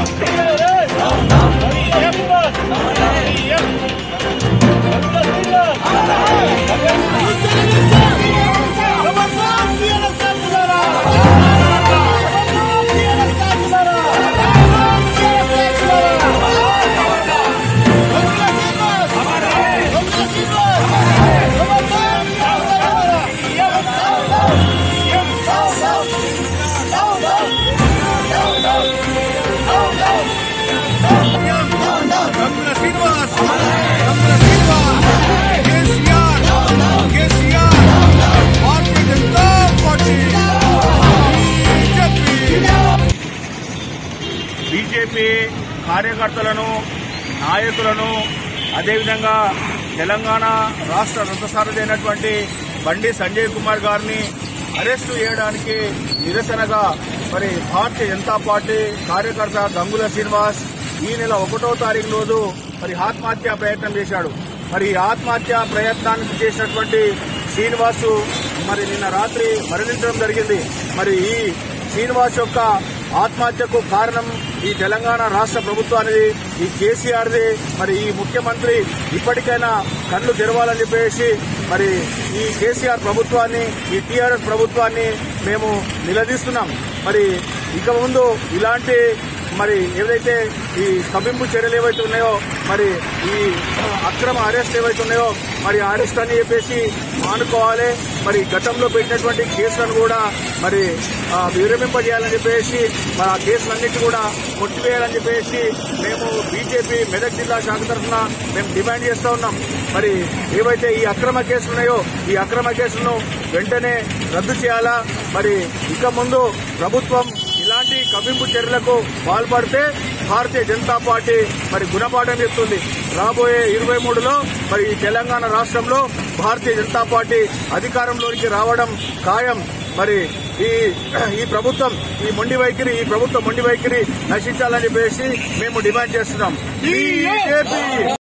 Gangula Srinivas Gangula Srinivas KCR KCR Bharatiya Janata party BJP కార్యకర్తలను నాయకులను అదేవిధంగా తెలంగాణ రాష్ట్ర రథసారథి అయినటువంటి బండి సంజయ్ కుమార్ గారిని అరెస్టు చేయడానికి నిరసనగా మరి భారతీయ జనతా పార్టీ కార్యకర్త గంగుల శ్రీనివాస్ ఈ నెల ఒకటో తారీఖు రోజు మరి ఆత్మహత్య ప్రయత్నం చేశాడు మరి ఈ ఆత్మహత్య ప్రయత్నానికి చేసినటువంటి శ్రీనివాసు మరి నిన్న రాత్రి మరణించడం జరిగింది మరి ఈ శ్రీనివాస్ యొక్క ఆత్మహత్యకు కారణం ఈ తెలంగాణ రాష్ట్ర ప్రభుత్వానికి ఈ కేసీఆర్ది మరి ఈ ముఖ్యమంత్రి ఇప్పటికైనా కళ్ళు తెరవాలని చెప్పేసి మరి ఈ కేసీఆర్ ప్రభుత్వాన్ని ఈ టీఆర్ఎస్ ప్రభుత్వాన్ని మేము నిలదీస్తున్నాం మరి ఇక ముందు ఇలాంటి మరి ఏదైతే ఈ కవింపు చర్యలు ఏవైతే ఉన్నాయో మరి ఈ అక్రమ అరెస్ట్ ఏవైతే ఉన్నాయో మరి అరెస్ట్ అని చెప్పేసి మానుకోవాలి మరి గతంలో పెట్టినటువంటి కేసులను కూడా మరి ఆ, విరమింపజేయాలని చెప్పేసి మరి ఆ కేసులన్నిటి కూడా కొట్టివేయాలని చెప్పేసి మేము బీజేపీ మెదక్ జిల్లా శాఖ తరఫున మేము డిమాండ్ చేస్తా ఉన్నాం మరి ఏవైతే ఈ అక్రమ కేసులు ఉన్నాయో ఈ అక్రమ కేసులను వెంటనే రద్దు చేయాలా మరి ఇక ముందు ప్రభుత్వం ఇలాంటి కవింపు చర్యలకు పాల్పడితే భారతీయ జనతా పార్టీ మరి గుణపాఠం చెప్తుంది రాబోయే ఇరవై మూడులో మరి ఈ తెలంగాణ రాష్ట్రంలో భారతీయ జనతా పార్టీ అధికారంలోనికి రావడం ఖాయం మరి ఈ ఈ ప్రభుత్వం ఈ మొండి వైఖరి ఈ ప్రభుత్వం మొండి వైఖరి నశించాలని చెప్పేసి మేము డిమాండ్ చేస్తున్నాం బీజేపీ